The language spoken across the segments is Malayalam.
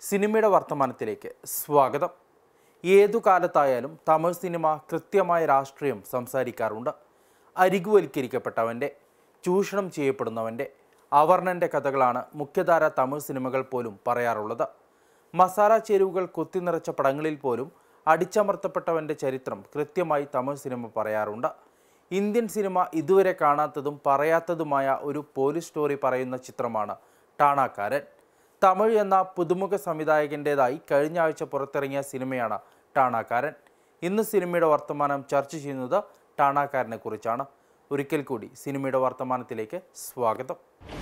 സിനിമയുടെ വർത്തമാനത്തിലേക്ക് സ്വാഗതം ഏതു കാലത്തായാലും തമിഴ് സിനിമ കൃത്യമായ രാഷ്ട്രീയം സംസാരിക്കാറുണ്ട് അരികുവൽക്കരിക്കപ്പെട്ടവൻ്റെ ചൂഷണം ചെയ്യപ്പെടുന്നവൻ്റെ അവർണൻ്റെ കഥകളാണ് മുഖ്യധാര തമിഴ് സിനിമകൾ പോലും പറയാറുള്ളത് മസാല ചേരുവകൾ കുത്തിനിറച്ച പടങ്ങളിൽ പോലും അടിച്ചമർത്തപ്പെട്ടവൻ്റെ ചരിത്രം കൃത്യമായി തമിഴ് സിനിമ പറയാറുണ്ട് ഇന്ത്യൻ സിനിമ ഇതുവരെ കാണാത്തതും പറയാത്തതുമായ ഒരു പോലീസ് സ്റ്റോറി പറയുന്ന ചിത്രമാണ് ടാണാക്കാരൻ തമിഴ് എന്ന പുതുമുഖ സംവിധായകൻ്റെതായി കഴിഞ്ഞ ആഴ്ച പുറത്തിറങ്ങിയ സിനിമയാണ് ടാണാക്കാരൻ ഇന്ന് സിനിമയുടെ വർത്തമാനം ചർച്ച ചെയ്യുന്നത് ടാണാക്കാരനെ കുറിച്ചാണ് ഒരിക്കൽ കൂടി സിനിമയുടെ വർത്തമാനത്തിലേക്ക് സ്വാഗതം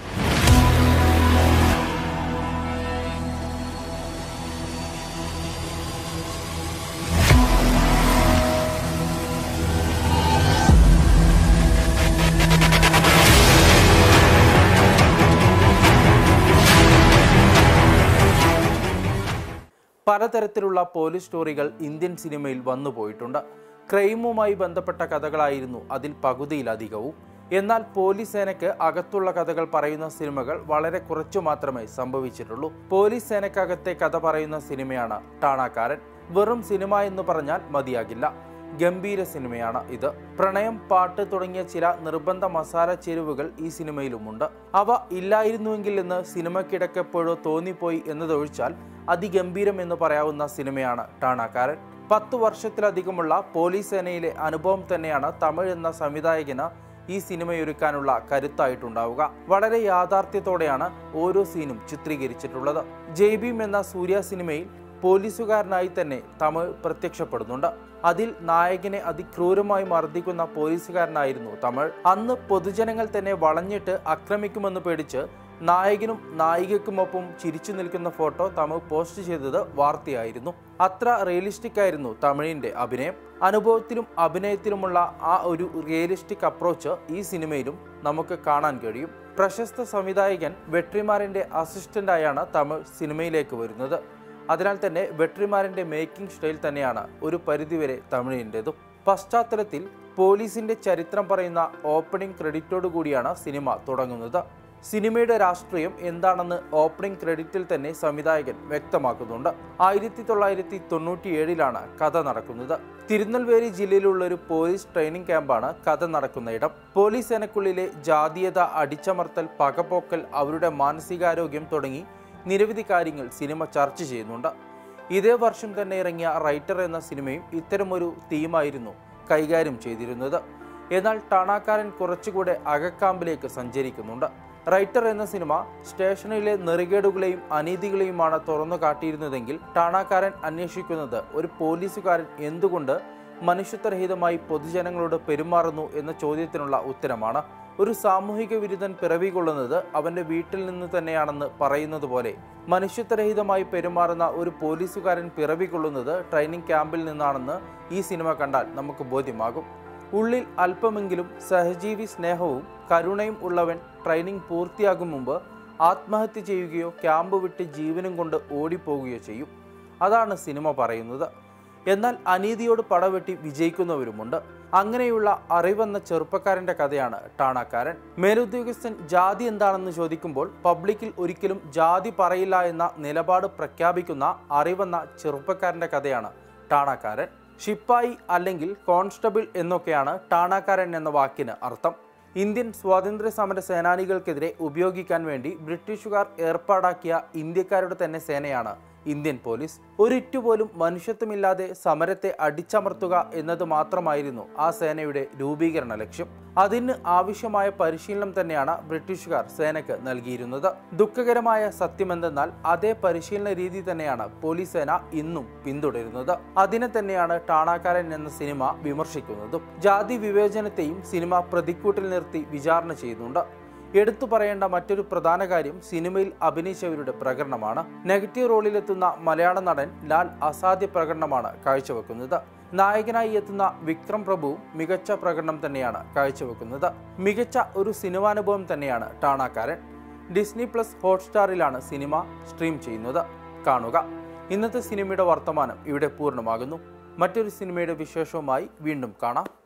പലതരത്തിലുള്ള പോലീസ് സ്റ്റോറികൾ ഇന്ത്യൻ സിനിമയിൽ വന്നു പോയിട്ടുണ്ട് ക്രൈമുമായി ബന്ധപ്പെട്ട കഥകളായിരുന്നു അതിൽ പകുതിയിലധികവും എന്നാൽ പോലീസ് സേനയ്ക്ക് അകത്തുള്ള കഥകൾ പറയുന്ന സിനിമകൾ വളരെ കുറച്ചു മാത്രമേ സംഭവിച്ചിട്ടുള്ളൂ പോലീസ് സേനയ്ക്കകത്തെ കഥ പറയുന്ന സിനിമയാണ് ടാണാക്കാരൻ വെറും സിനിമ എന്ന് പറഞ്ഞാൽ മതിയാകില്ല ഗംഭീര സിനിമയാണ് ഇത് പ്രണയം പാട്ട് തുടങ്ങിയ ചില നിർബന്ധ മസാല ചേരുവകൾ ഈ സിനിമയിലുമുണ്ട് അവ ഇല്ലായിരുന്നുവെങ്കിൽ എന്ന് സിനിമക്കിടക്കെപ്പോഴോ തോന്നിപ്പോയി എന്നതൊഴിച്ചാൽ അതിഗംഭീരം എന്ന് പറയാവുന്ന സിനിമയാണ് ടാണാക്കാരൻ പത്തു വർഷത്തിലധികമുള്ള പോലീസ് സേനയിലെ അനുഭവം തന്നെയാണ് തമിഴ് എന്ന സംവിധായകന് ഈ സിനിമയൊരുക്കാനുള്ള കരുത്തായിട്ടുണ്ടാവുക വളരെ യാഥാർത്ഥ്യത്തോടെയാണ് ഓരോ സീനും ചിത്രീകരിച്ചിട്ടുള്ളത് ജയ്ബീം എന്ന സൂര്യ സിനിമയിൽ പോലീസുകാരനായി തന്നെ തമിഴ് പ്രത്യക്ഷപ്പെടുന്നുണ്ട് അതിൽ നായകനെ അതിക്രൂരമായി മർദ്ദിക്കുന്ന പോലീസുകാരനായിരുന്നു തമിഴ് അന്ന് പൊതുജനങ്ങൾ തന്നെ വളഞ്ഞിട്ട് ആക്രമിക്കുമെന്ന് പേടിച്ച് നായകനും നായികക്കുമൊപ്പം ചിരിച്ചു നിൽക്കുന്ന ഫോട്ടോ തമിഴ് പോസ്റ്റ് ചെയ്തത് വാർത്തയായിരുന്നു അത്ര റിയലിസ്റ്റിക് ആയിരുന്നു തമിഴിന്റെ അഭിനയം അനുഭവത്തിലും അഭിനയത്തിലുമുള്ള ആ ഒരു റിയലിസ്റ്റിക് അപ്രോച്ച് ഈ സിനിമയിലും നമുക്ക് കാണാൻ കഴിയും പ്രശസ്ത സംവിധായകൻ വെട്രിമാറിന്റെ അസിസ്റ്റന്റായാണ് തമിഴ് സിനിമയിലേക്ക് വരുന്നത് അതിനാൽ തന്നെ വെട്രിമാറിന്റെ മേക്കിംഗ് സ്റ്റൈൽ തന്നെയാണ് ഒരു പരിധിവരെ തമിഴിൻ്റെതും പശ്ചാത്തലത്തിൽ പോലീസിന്റെ ചരിത്രം പറയുന്ന ഓപ്പണിംഗ് ക്രെഡിറ്റോടു കൂടിയാണ് സിനിമ തുടങ്ങുന്നത് സിനിമയുടെ രാഷ്ട്രീയം എന്താണെന്ന് ഓപ്പണിംഗ് ക്രെഡിറ്റിൽ തന്നെ സംവിധായകൻ വ്യക്തമാക്കുന്നുണ്ട് ആയിരത്തി തൊള്ളായിരത്തി തൊണ്ണൂറ്റി ഏഴിലാണ് കഥ നടക്കുന്നത് തിരുനെൽവേലി ജില്ലയിലുള്ള ഒരു പോലീസ് ട്രെയിനിങ് ക്യാമ്പാണ് കഥ നടക്കുന്ന ഇടം പോലീസ് സേനക്കുള്ളിലെ ജാതീയത അടിച്ചമർത്തൽ പകപോക്കൽ അവരുടെ മാനസികാരോഗ്യം തുടങ്ങി നിരവധി കാര്യങ്ങൾ സിനിമ ചർച്ച ചെയ്യുന്നുണ്ട് ഇതേ വർഷം തന്നെ ഇറങ്ങിയ റൈറ്റർ എന്ന സിനിമയും ഇത്തരമൊരു തീമായിരുന്നു കൈകാര്യം ചെയ്തിരുന്നത് എന്നാൽ ടാണാക്കാരൻ കുറച്ചുകൂടെ അകക്കാമ്പിലേക്ക് സഞ്ചരിക്കുന്നുണ്ട് റൈറ്റർ എന്ന സിനിമ സ്റ്റേഷനിലെ നെറികേടുകളെയും അനീതികളെയുമാണ് തുറന്നു കാട്ടിയിരുന്നതെങ്കിൽ ടാണാക്കാരൻ അന്വേഷിക്കുന്നത് ഒരു പോലീസുകാരൻ എന്തുകൊണ്ട് മനുഷ്യത്വരഹിതമായി പൊതുജനങ്ങളോട് പെരുമാറുന്നു എന്ന ചോദ്യത്തിനുള്ള ഉത്തരമാണ് ഒരു സാമൂഹിക വിരുദ്ധൻ പിറവി കൊള്ളുന്നത് അവന്റെ വീട്ടിൽ നിന്ന് തന്നെയാണെന്ന് പറയുന്നത് പോലെ മനുഷ്യത്വരഹിതമായി പെരുമാറുന്ന ഒരു പോലീസുകാരൻ പിറവി കൊള്ളുന്നത് ട്രെയിനിങ് ക്യാമ്പിൽ നിന്നാണെന്ന് ഈ സിനിമ കണ്ടാൽ നമുക്ക് ബോധ്യമാകും ഉള്ളിൽ അല്പമെങ്കിലും സഹജീവി സ്നേഹവും കരുണയും ഉള്ളവൻ ട്രെയിനിങ് പൂർത്തിയാകും മുമ്പ് ആത്മഹത്യ ചെയ്യുകയോ ക്യാമ്പ് വിട്ട് ജീവനും കൊണ്ട് ഓടിപ്പോവുകയോ ചെയ്യും അതാണ് സിനിമ പറയുന്നത് എന്നാൽ അനീതിയോട് പടവെട്ടി വിജയിക്കുന്നവരുമുണ്ട് അങ്ങനെയുള്ള അറിവെന്ന ചെറുപ്പക്കാരന്റെ കഥയാണ് ടാണാക്കാരൻ മേലുദ്യോഗസ്ഥൻ ജാതി എന്താണെന്ന് ചോദിക്കുമ്പോൾ പബ്ലിക്കിൽ ഒരിക്കലും ജാതി പറയില്ല എന്ന നിലപാട് പ്രഖ്യാപിക്കുന്ന അറിവെന്ന ചെറുപ്പക്കാരന്റെ കഥയാണ് ടാണാക്കാരൻ ഷിപ്പായി അല്ലെങ്കിൽ കോൺസ്റ്റബിൾ എന്നൊക്കെയാണ് ടാണാക്കാരൻ എന്ന വാക്കിന് അർത്ഥം ഇന്ത്യൻ സ്വാതന്ത്ര്യ സമര സേനാനികൾക്കെതിരെ ഉപയോഗിക്കാൻ വേണ്ടി ബ്രിട്ടീഷുകാർ ഏർപ്പാടാക്കിയ ഇന്ത്യക്കാരുടെ തന്നെ സേനയാണ് ഇന്ത്യൻ പോലീസ് ഒരിറ്റു പോലും മനുഷ്യത്വമില്ലാതെ സമരത്തെ അടിച്ചമർത്തുക എന്നത് മാത്രമായിരുന്നു ആ സേനയുടെ രൂപീകരണ ലക്ഷ്യം അതിന് ആവശ്യമായ പരിശീലനം തന്നെയാണ് ബ്രിട്ടീഷുകാർ സേനയ്ക്ക് നൽകിയിരുന്നത് ദുഃഖകരമായ സത്യമെന്തെന്നാൽ അതേ പരിശീലന രീതി തന്നെയാണ് പോലീസ് സേന ഇന്നും പിന്തുടരുന്നത് അതിനെ തന്നെയാണ് ടാണാക്കാരൻ എന്ന സിനിമ വിമർശിക്കുന്നതും ജാതി വിവേചനത്തെയും സിനിമ പ്രതിക്കൂട്ടിൽ നിർത്തി വിചാരണ ചെയ്യുന്നുണ്ട് എടുത്തു പറയേണ്ട മറ്റൊരു പ്രധാന കാര്യം സിനിമയിൽ അഭിനയിച്ചവരുടെ പ്രകടനമാണ് നെഗറ്റീവ് റോളിലെത്തുന്ന മലയാള നടൻ ലാൽ അസാധ്യ പ്രകടനമാണ് കാഴ്ചവെക്കുന്നത് നായകനായി എത്തുന്ന വിക്രം പ്രഭുവും മികച്ച പ്രകടനം തന്നെയാണ് കാഴ്ചവെക്കുന്നത് മികച്ച ഒരു സിനിമാനുഭവം തന്നെയാണ് ടാണാക്കാരൻ ഡിസ്നി പ്ലസ് ഹോട്ട്സ്റ്റാറിലാണ് സിനിമ സ്ട്രീം ചെയ്യുന്നത് കാണുക ഇന്നത്തെ സിനിമയുടെ വർത്തമാനം ഇവിടെ പൂർണ്ണമാകുന്നു മറ്റൊരു സിനിമയുടെ വിശേഷവുമായി വീണ്ടും കാണാം